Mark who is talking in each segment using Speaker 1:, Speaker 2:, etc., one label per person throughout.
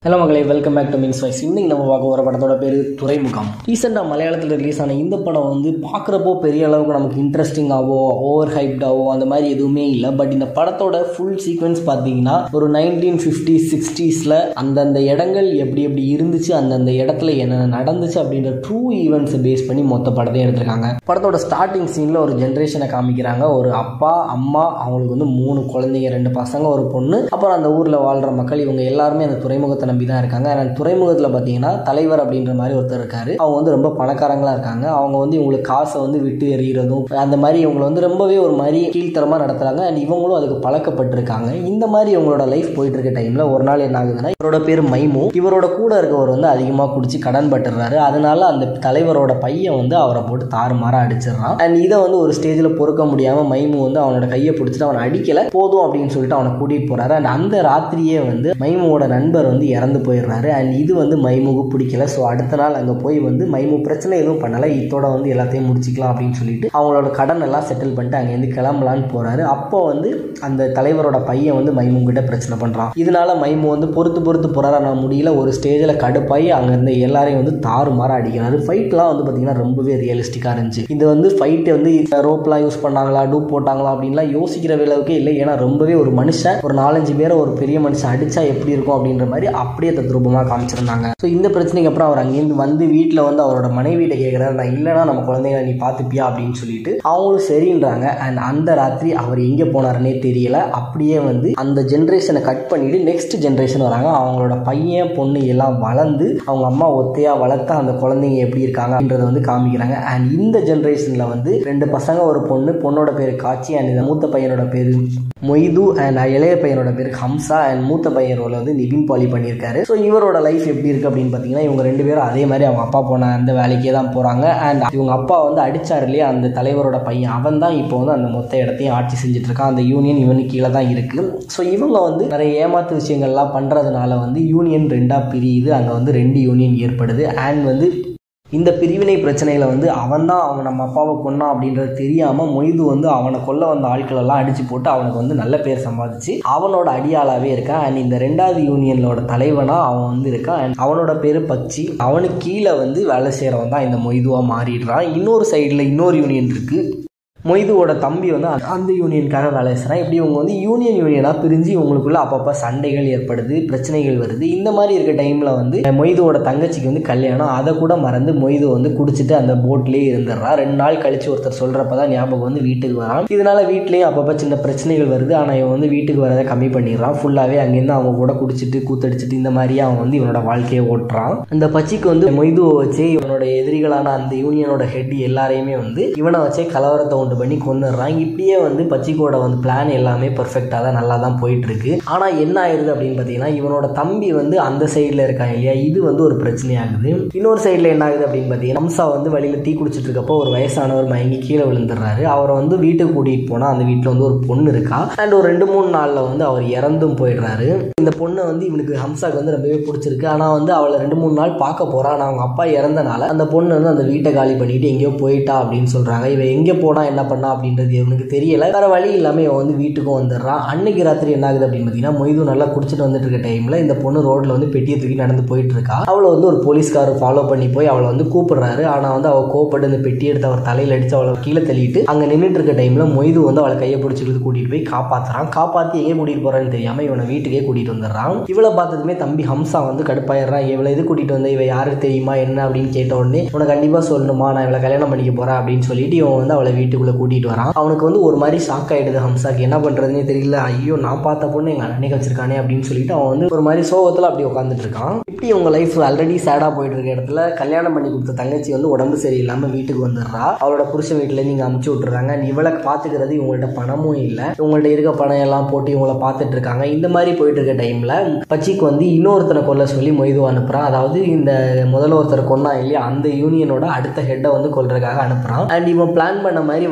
Speaker 1: hello மகளே welcome back to mins voice இன்னைக்கு நம்ம பார்க்க போகிற படத்தோட பேர் துறைமுகம் ரீசெண்டாக மலையாளத்தில் ரிலீஸ் ஆன இந்த படம் வந்து பார்க்குறப்போ பெரிய அளவுக்கு நமக்கு இன்ட்ரெஸ்டிங்காவோ ஓவர் ஹைப்டாவோ அந்த மாதிரி எதுவுமே இல்லை பட் இந்த படத்தோட ஃபுல் சீக்வன்ஸ் பார்த்தீங்கன்னா ஒரு நைன்டீன் ஃபிஃப்டி சிக்ஸ்டீஸில் அந்தந்த இடங்கள் எப்படி எப்படி இருந்துச்சு அந்தந்த இடத்துல என்னென்ன நடந்துச்சு அப்படின்ற ட்ரூ ஈவெண்ட்ஸை பேஸ் பண்ணி மொத்த படத்தையும் எடுத்திருக்காங்க படத்தோட ஸ்டார்டிங் சீனில் ஒரு ஜென்ரேஷனை காமிக்கிறாங்க ஒரு அப்பா அம்மா அவங்களுக்கு வந்து மூணு குழந்தைங்க ரெண்டு பசங்க ஒரு பொண்ணு அப்புறம் அந்த ஊரில் வாழ்கிற மக்கள் இவங்க எல்லாருமே அந்த துறைமுகத்தை நம்பி தான் இருக்காங்க அந்த துறைமுகத்தில் பார்த்தீங்கன்னா தலைவர் அப்படின்ற மாதிரி ஒருத்தர் இருக்காரு அவங்க வந்து ரொம்ப பணக்காரங்களா இருக்காங்க அவங்க வந்து இவங்களுக்கு காசை வந்து விட்டு எறிகிறதும் அந்த மாதிரி இவங்களை வந்து ரொம்பவே ஒரு மாதிரி கீழ்த்தரமாக நடத்துறாங்க அண்ட் இவங்களும் அதுக்கு பழக்கப்பட்டிருக்காங்க இந்த மாதிரி இவங்களோட லைஃப் போயிட்டு இருக்க டைம்ல ஒரு நாள் என்ன ஆகுதுன்னா இவரோட பேர் மைமு இவரோட கூட இருக்கவர் வந்து அதிகமாக குடிச்சு கடன் பட்டுறாரு அதனால அந்த தலைவரோட பையன் வந்து அவரை போட்டு தாறுமாறா அடிச்சிடுறான் அண்ட் இதை வந்து ஒரு ஸ்டேஜில் பொறுக்க முடியாம மைமு வந்து அவனோட கையை பிடிச்சிட்டு அவனை அடிக்கல போதும் அப்படின்னு சொல்லிட்டு அவனை கூட்டிட்டு போறாரு அண்ட் அந்த ராத்திரியே வந்து மைமுவோட நண்பர் வந்து இறந்து போயிடுறாரு அண்ட் இது வந்து மைமுக்கு பிடிக்கல ஸோ அடுத்த நாள் அங்கே போய் வந்து மைமு பிரச்சனை எதுவும் பண்ணலை இதோட வந்து எல்லாத்தையும் முடிச்சிக்கலாம் அப்படின்னு சொல்லிட்டு அவங்களோட கடன் எல்லாம் செட்டில் பண்ணிட்டு அங்கேருந்து கிளம்பலான்னு போறாரு அப்போ வந்து அந்த தலைவரோட பையன் வந்து மைமு கிட்ட பிரச்சனை பண்றான் இதனால மைமு வந்து பொறுத்து பொறுத்து போறாரு ஆனால் முடியல ஒரு ஸ்டேஜில் கடுப்பாகி அங்க இருந்த எல்லாரையும் வந்து தாறுமாற அடிக்கிறாரு ஃபைட்லாம் வந்து பார்த்தீங்கன்னா ரொம்பவே ரியலிஸ்டிக்காக இருந்துச்சு இது வந்து ஃபைட்டு வந்து ரோப்லாம் யூஸ் பண்ணாங்களா டூப் போட்டாங்களா அப்படின்லாம் யோசிக்கிற அளவுக்கே இல்லை ஏன்னா ரொம்பவே ஒரு மனுஷன் ஒரு நாலஞ்சு பேரை ஒரு பெரிய மனுஷன் அடிச்சா எப்படி இருக்கும் அப்படின்ற மாதிரி அப்படியே தத்ரூபமாக காமிச்சிருந்தாங்க ஸோ இந்த பிரச்சனைக்கு அப்புறம் அவர் அங்கேருந்து வந்து வீட்டில் வந்து அவரோட மனைவியிட்ட கேட்குறாரு நான் இல்லைனா நம்ம குழந்தைங்களை நீ பார்த்துப்பியா அப்படின்னு சொல்லிட்டு அவங்களும் சரின்றாங்க அண்ட் அந்த ராத்திரி அவர் எங்கே போனாருன்னே தெரியல அப்படியே வந்து அந்த ஜென்ரேஷனை கட் பண்ணிட்டு நெக்ஸ்ட் ஜென்ரேஷன் வராங்க அவங்களோட பையன் பொண்ணு எல்லாம் வளர்ந்து அவங்க அம்மா ஒத்தையா வளர்த்து அந்த குழந்தைங்க எப்படி இருக்காங்க அப்படின்றத வந்து காமிக்கிறாங்க அண்ட் இந்த ஜென்ரேஷனில் வந்து ரெண்டு பசங்க ஒரு பொண்ணு பொண்ணோட பேர் காட்சி அண்ட் இந்த மூத்த பையனோட பேர் மொய்து அண்ட் இளைய பையனோட பேர் ஹம்சா அண்ட் மூத்த பையன் ரோல வந்து நிபின் பாலி பண்ணியிருக்காரு ஸோ இவரோட லைஃப் எப்படி இருக்கு அப்படின்னு பார்த்தீங்கன்னா இவங்க ரெண்டு பேரும் அதே மாதிரி அவங்க அப்பா போன அந்த வேலைக்கே தான் போறாங்க அண்ட் இவங்க அப்பா வந்து அடிச்சார் இல்லையா அந்த தலைவரோட பையன் அவன் தான் இப்போ வந்து அந்த மொத்த இடத்தையும் ஆட்சி செஞ்சுட்டு இருக்கான் அந்த யூனியன் இவனுக்கு கீழே தான் இருக்கு ஸோ இவங்க வந்து நிறைய ஏமாத்து விஷயங்கள்லாம் பண்றதுனால வந்து யூனியன் ரெண்டா பிரியுது அங்கே வந்து ரெண்டு யூனியன் ஏற்படுது அண்ட் வந்து இந்த பிரிவினை பிரச்சனையில் வந்து அவன் தான் அவன் நம்ம அப்பாவை கொன்னான் அப்படின்றது தெரியாமல் மொய்து வந்து அவனை கொல்ல வந்த ஆட்கள் எல்லாம் அடிச்சு போட்டு அவனுக்கு வந்து நல்ல பேர் சம்பாதிச்சு அவனோட அடியாளாவே இருக்கான் அண்ட் இந்த ரெண்டாவது யூனியனோட தலைவனாக அவன் வந்து இருக்கான் அண்ட் அவனோட பேர் பச்சி அவனுக்கு கீழே வந்து வேலை செய்கிறவன் தான் இந்த மொய்துவாக மாறிடுறான் இன்னொரு சைடில் இன்னொரு யூனியன் இருக்குது மொய்துவோட தம்பி வந்து அந்த- அந்த யூனியனுக்காக வேலை செய்கிறான் இப்படி இவங்க வந்து யூனியன் யூனியனாக பிரிஞ்சு இவங்களுக்குள்ள அப்பப்போ சண்டைகள் ஏற்படுது பிரச்சனைகள் வருது இந்த மாதிரி இருக்க டைமில் வந்து மொய்துவோட தங்கச்சிக்கு வந்து கல்யாணம் அதை கூட மறந்து மொய்து வந்து குடிச்சிட்டு அந்த போட்லேயே இருந்துடுறான் ரெண்டு நாள் கழிச்சு ஒருத்தர் சொல்கிறப்ப தான் ஞாபகம் வந்து வீட்டுக்கு வரான் இதனால வீட்லேயும் அப்பப்போ சின்ன பிரச்சனைகள் வருது ஆனால் இவன் வந்து வீட்டுக்கு வரதை கம்மி பண்ணிடுறான் ஃபுல்லாகவே அங்கேருந்து அவங்க கூட குடிச்சிட்டு கூத்தடிச்சிட்டு இந்த மாதிரியே அவன் வந்து இவனோட வாழ்க்கையை ஓட்டுறான் அந்த பச்சிக்கு வந்து மொய்துவை வச்சு இவனோட எதிரிகளான அந்த யூனியனோட ஹெட் எல்லாரையுமே வந்து இவனை வச்சே கலவரத்தை உண்டு பண்ணி கொண்டுடுறான் இப்படியே வந்து பச்சிக்கோட வந்து பிளான் எல்லாமே பர்ஃபெக்டாக தான் நல்லா தான் போயிட்டு இருக்கு ஆனால் என்ன ஆயிருது அப்படின்னு பார்த்தீங்கன்னா இவனோட தம்பி வந்து அந்த சைடில் இருக்கான் இல்லையா இது வந்து ஒரு பிரச்சனையாகுது இன்னொரு சைடில் என்ன ஆகுது அப்படின்னு பார்த்தீங்கன்னா ஹம்சா வந்து வழியில் டீ குடிச்சிட்டு இருக்கப்போ ஒரு வயசானவர் மயங்கி கீழே விழுந்துடுறாரு அவரை வந்து வீட்டுக்கு கூட்டிகிட்டு போனால் அந்த வீட்டில் வந்து ஒரு பொண்ணு இருக்கா அண்ட் ஒரு ரெண்டு மூணு நாளில் வந்து அவர் இறந்தும் போயிடுறாரு இந்த பொண்ணை வந்து இவனுக்கு ஹம்சாக்கு வந்து ரொம்பவே பிடிச்சிருக்கு ஆனால் வந்து அவளை ரெண்டு மூணு நாள் பார்க்க போறா ஆனால் அவங்க அப்பா இறந்தனால அந்த பொண்ணு வந்து அந்த வீட்டை காலி பண்ணிட்டு எங்கேயோ போயிட்டா அப்படின்னு சொல்றாங்க இவன் எங்கே போனா என்ன பண்ணா அப்படின்றது இவனுக்கு தெரியல வேற வழி இல்லாமல் இவன் வந்து வீட்டுக்கும் வந்துடுறான் அன்னைக்கு ராத்திரி என்ன ஆகுது அப்படின்னு பார்த்தீங்கன்னா மொய்து நல்லா குடிச்சிட்டு வந்துட்டு இருக்க டைம்ல இந்த பொண்ணு ரோட்ல வந்து பெட்டியை தூக்கி நடந்து போயிட்டு இருக்கா அவளை வந்து ஒரு போலீஸ்காரர் ஃபாலோ பண்ணி போய் அவளை வந்து கூப்பிடுறாரு ஆனால் வந்து அவள் கோப்பட்டு இந்த பெட்டி எடுத்து அவர் தலையில அடிச்சு அவளை கீழே தள்ளிட்டு அங்கே நின்றுட்டு இருக்க டைம்ல மொய்து வந்து அவளை கையை பிடிச்சிட்டு கூட்டிட்டு போய் காப்பாத்துறான் காப்பாத்தி எங்கே கூட்டிட்டு போறான்னு தெரியாம இவனை வீட்டுக்கே கூட்டிட்டு வந்துடுறான் இவளை பார்த்ததுமே தம்பி ஹம்சா வந்து கடுப்பாயிடுறான் இவளை இது கூட்டிட்டு வந்த இவ யாருக்கு தெரியுமா என்ன அப்படின்னு கேட்ட உடனே உனக்கு கண்டிப்பா சொல்லணுமா நான் இவளை கல்யாணம் பண்ணிக்க போறேன் அப்படின்னு சொல்லிட்டு இவன் வந்து அவளை வீட்டுக்குள்ள கூட்டிட்டு வரான் அவனுக்கு வந்து ஒரு மாதிரி ஷாக் ஆயிடுது ஹம்சாக்கு என்ன பண்றதுன்னே தெரியல ஐயோ நான் பார்த்த பொண்ணு எங்க அண்ணனுக்கு வச்சிருக்கானே அப்படின்னு சொல்லிட்டு அவன் வந்து ஒரு மாதிரி சோகத்துல அப்படி உட்காந்துட்டு இருக்கான் இப்படி உங்க லைஃப் ஆல்ரெடி சேடா போயிட்டு இருக்க இடத்துல கல்யாணம் பண்ணி கொடுத்த தங்கச்சி வந்து உடம்பு சரியில்லாம வீட்டுக்கு வந்துடுறா அவளோட புருஷன் வீட்டுல நீங்க அமுச்சு விட்டுறாங்க இவளை பாத்துக்கிறது இவங்கள்ட்ட பணமும் இல்லை இவங்கள்ட்ட இருக்க பணம் எல்லாம் போட்டு இவங்கள பார்த்துட்டு இருக்காங்க இந்த மாதிரி போயிட்டு இருக்க டைம்ல பச்சிக்கு வந்து இன்னொருத்தனை கொல்ல சொல்லி மொய்து அனுப்புறான் அதாவது இந்த முதல்ல ஒருத்தர் கொன்னா இல்லையா அந்த யூனியனோட அடுத்த ஹெட்டை வந்து கொல்றதுக்காக அனுப்புறான் அண்ட் இவன் பிளான் பண்ண மாதிரி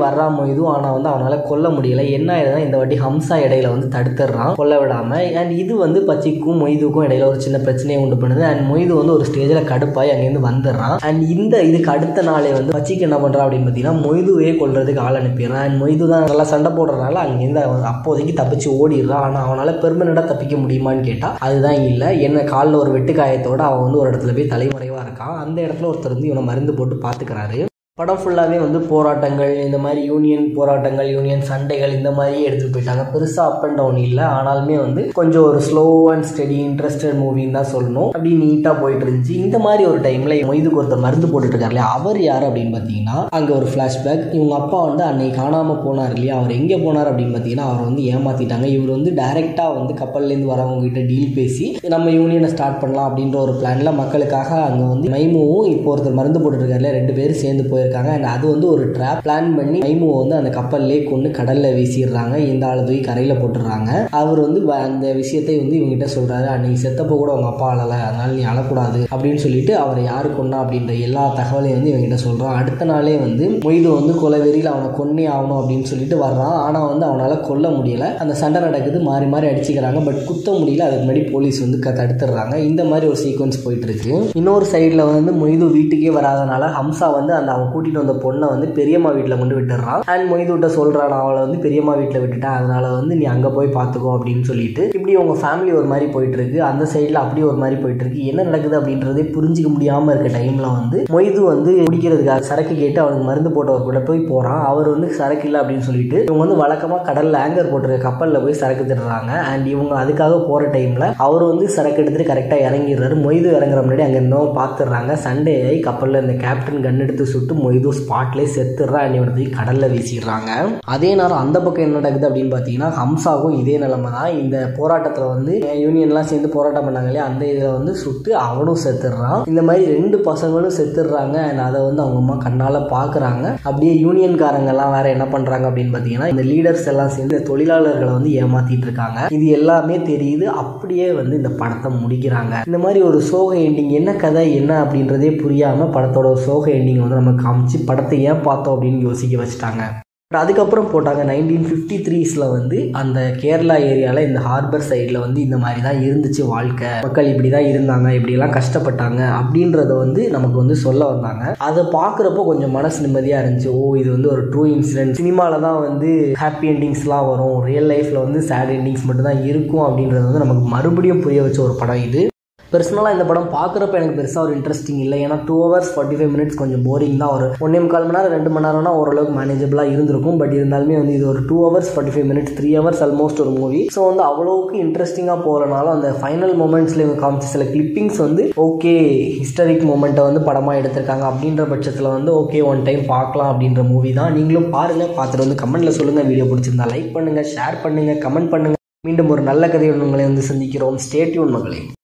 Speaker 1: வர்றா மொய்து ஆனால் வந்து அவனால் கொல்ல முடியல என்ன ஆயிடுதுன்னா இந்த வாட்டி ஹம்சா இடையில வந்து தடுத்துடுறான் கொல்ல விடாம அண்ட் இது வந்து பச்சிக்கும் மொய்துக்கும் இடையில ஒரு சின்ன பிரச்சனையை உண்டு பண்ணுது அண்ட் மொய்து வந்து ஒரு ஸ்டேஜில் கடுப்பாய் அங்கேருந்து வந்துடுறான் அண்ட் இந்த இதுக்கு அடுத்த நாளே வந்து பச்சிக்கு என்ன பண்ணுறான் அப்படின்னு பார்த்தீங்கன்னா மொய்துவே கொல்றதுக்கு ஆள் அனுப்பிடுறான் அண்ட் மொய்து தான் நல்லா சண்டை போடுறதுனால அங்கேருந்து அவன் அப்போதைக்கு தப்பிச்சு ஓடிடுறான் ஆனால் அவனால் பெர்மனண்டாக தப்பிக்க முடியுமான்னு கேட்டால் அதுதான் இல்லை என்ன காலில் ஒரு வெட்டுக்காயத்தோட அவன் வந்து ஒரு இடத்துல போய் தலைமறைவாக இருக்கான் அந்த இடத்துல ஒருத்தர் வந்து இவனை மருந்து போட்டு பார்த்துக்கிறாரு படம் ஃபுல்லாகவே வந்து போராட்டங்கள் இந்த மாதிரி யூனியன் போராட்டங்கள் யூனியன் சண்டைகள் இந்த மாதிரியே எடுத்துகிட்டு போயிட்டாங்க பெருசாக அப் அண்ட் டவுன் இல்லை ஆனாலுமே வந்து கொஞ்சம் ஒரு ஸ்லோ அண்ட் ஸ்டெடி இன்ட்ரெஸ்டட் மூவின்னு தான் சொல்லணும் அப்படி நீட்டாக போயிட்டு இருந்துச்சு இந்த மாதிரி ஒரு டைமில் மொய்துக்கு ஒருத்தர் மருந்து போட்டுட்டு இருக்காரு இல்லையா அவர் யார் அப்படின்னு பார்த்தீங்கன்னா அங்கே ஒரு ஃப்ளாஷ்பேக் இவங்க அப்பா வந்து அன்னைக்கு காணாமல் போனார் இல்லையா அவர் எங்கே போனார் அப்படின்னு பார்த்தீங்கன்னா அவர் வந்து ஏமாற்றிட்டாங்க இவர் வந்து டைரெக்டாக வந்து கப்பல்லேருந்து வரவங்க கிட்ட டீல் பேசி நம்ம யூனியனை ஸ்டார்ட் பண்ணலாம் அப்படின்ற ஒரு பிளானில் மக்களுக்காக அங்கே வந்து மைமுவும் இப்போ ஒருத்தர் மருந்து போட்டுட்டு இருக்காரு இல்லையா, ரெண்டு பேரும் சேர்ந்து போய் போயிருக்காங்க அண்ட் அது வந்து ஒரு ட்ராப் பிளான் பண்ணி மைமுவை வந்து அந்த கப்பல்லே கொண்டு கடல்ல வீசிடுறாங்க இந்த ஆளை தூக்கி கரையில போட்டுடுறாங்க அவர் வந்து வ- அந்த விஷயத்தை வந்து இவங்ககிட்ட சொல்றாரு அன்னைக்கு செத்தப்போ கூட உங்க அப்பா அழல அதனால நீ அழக்கூடாது அப்படின்னு சொல்லிட்டு அவரை யாரு கொண்டா அப்படின்ற எல்லா தகவலையும் வந்து இவங்ககிட்ட சொல்றான் அடுத்த நாளே வந்து மொய்து வந்து கொலவெறியில் அவனை கொன்னே ஆகணும் அப்படின்னு சொல்லிட்டு வர்றான் ஆனா வந்து அவனால கொல்ல முடியல அந்த சண்டை நடக்குது மாறி மாறி அடிச்சுக்கிறாங்க பட் குத்த முடியல அதுக்கு முன்னாடி போலீஸ் வந்து க- தடுத்துடுறாங்க இந்த மாதிரி ஒரு சீக்வன்ஸ் போயிட்டு இருக்கு இன்னொரு சைடில் வந்து மொய்து வீட்டுக்கே வராதனால ஹம்சா வந்து அந்த அவன் கூட்டிட்டு வந்த பொண்ணை வந்து பெரியம்மா வீட்டில் கொண்டு விட்டுறான் அண்ட் மொய்துகிட்ட சொல்றான் நான் அவளை வந்து பெரியம்மா வீட்டில் விட்டுட்டேன் அதனால வந்து நீ அங்கே போய் பார்த்துக்கோ அப்படின்னு சொல்லிட்டு இப்படி உங்க ஃபேமிலி ஒரு மாதிரி போயிட்டு இருக்கு அந்த சைடில் அப்படியே ஒரு மாதிரி போயிட்டு இருக்கு என்ன நடக்குது அப்படின்றதே புரிஞ்சிக்க முடியாம இருக்க டைம்ல வந்து மொய்து வந்து குடிக்கிறதுக்காக சரக்கு கேட்டு அவனுக்கு மருந்து போட்டவர் கூட போய் போறான் அவர் வந்து சரக்கு இல்லை அப்படின்னு சொல்லிட்டு இவங்க வந்து வழக்கமா கடல்ல ஆங்கர் போட்டிருக்க கப்பல்ல போய் சரக்கு திடுறாங்க அண்ட் இவங்க அதுக்காக போற டைம்ல அவர் வந்து சரக்கு எடுத்துட்டு கரெக்டா இறங்கிடுறாரு மொய்து இறங்குற முன்னாடி அங்க இன்னும் பார்த்துடுறாங்க சண்டே ஆகி கப்பல்ல இந்த கேப்டன் கன் எடுத்து சுட்டு மொய்து ஸ்பாட்லேயே செத்துடுறா அண்ட் இவனை தூக்கி கடல்ல வீசிடுறாங்க அதே நேரம் அந்த பக்கம் என்ன நடக்குது அப்படின்னு பார்த்தீங்கன்னா ஹம்சாவும் இதே நிலைமை தான் இந்த போராட்டத்தில் வந்து யூனியன்லாம் சேர்ந்து போராட்டம் பண்ணாங்க இல்லையா அந்த இதில் வந்து சுட்டு அவனும் செத்துடுறான் இந்த மாதிரி ரெண்டு பசங்களும் செத்துடுறாங்க அண்ட் அதை வந்து அவங்க அம்மா கண்ணால் பார்க்குறாங்க அப்படியே யூனியன்காரங்கெல்லாம் வேற என்ன பண்ணுறாங்க அப்படின்னு பார்த்தீங்கன்னா இந்த லீடர்ஸ் எல்லாம் சேர்ந்து இந்த தொழிலாளர்களை வந்து ஏமாத்திட்டு இருக்காங்க இது எல்லாமே தெரியுது அப்படியே வந்து இந்த படத்தை முடிக்கிறாங்க இந்த மாதிரி ஒரு சோக எண்டிங் என்ன கதை என்ன அப்படின்றதே புரியாம படத்தோட ஒரு சோக எண்டிங் வந்து நம்ம காமிச்சு படத்தை ஏன் பார்த்தோம் அப்படின்னு யோசிக்க வச்சுட்டாங்க But அதுக்கப்புறம் போட்டாங்க நைன்டீன் ஃபிஃப்டி த்ரீஸில் வந்து அந்த கேரளா ஏரியாவில் இந்த ஹார்பர் சைடில் வந்து இந்த மாதிரி தான் இருந்துச்சு வாழ்க்கை மக்கள் இப்படி தான் இருந்தாங்க இப்படியெல்லாம் கஷ்டப்பட்டாங்க அப்படின்றத வந்து நமக்கு வந்து சொல்ல வந்தாங்க அதை பார்க்குறப்போ கொஞ்சம் மனசு நிம்மதியாக இருந்துச்சு ஓ இது வந்து ஒரு ட்ரூ இன்சிடென்ட் சினிமாவில் தான் வந்து ஹாப்பி எண்டிங்ஸ்லாம் வரும் ரியல் லைஃப்பில் வந்து சேட் எண்டிங்ஸ் மட்டும் தான் இருக்கும் அப்படின்றது வந்து நமக்கு மறுபடியும் புரிய வச்ச ஒரு படம் இது பர்சனலாக இந்த படம் பார்க்குறப்ப எனக்கு பெருசாக ஒரு இன்ட்ரெஸ்டிங் இல்லை ஏன்னா two hours forty five minutes கொஞ்சம் போரிங் தான் ஒரு ஒன்றே முக்கால் மணி நேரம் ரெண்டு மணி நேரம்னா ஓரளவுக்கு மேனேஜபிளாக இருந்திருக்கும் பட் இருந்தாலுமே வந்து இது ஒரு two hours forty five minutes three hours almost ஒரு மூவி ஸோ வந்து அவ்வளோவுக்கு இன்ட்ரெஸ்டிங்காக போகிறனால அந்த ஃபைனல் மூமெண்ட்ஸில் இவங்க காமிச்ச சில கிளிப்பிங்ஸ் வந்து ஓகே ஹிஸ்டரிக் மூமெண்ட்டை வந்து படமாக எடுத்திருக்காங்க அப்படின்ற பட்சத்தில் வந்து ஓகே ஒன் டைம் பார்க்கலாம் அப்படின்ற மூவி தான் நீங்களும் பாருங்கள் பார்த்துட்டு வந்து கமெண்ட்டில் சொல்லுங்கள் வீடியோ பிடிச்சிருந்தா லைக் பண்ணுங்கள் ஷேர் பண்ணுங்கள் கமெண்ட் பண்ணுங்கள் மீண்டும் ஒரு நல்ல கதையுடன் உங்களை வந்து சந்திக்கிறோம் ஸ்டேட்யூன் மகளே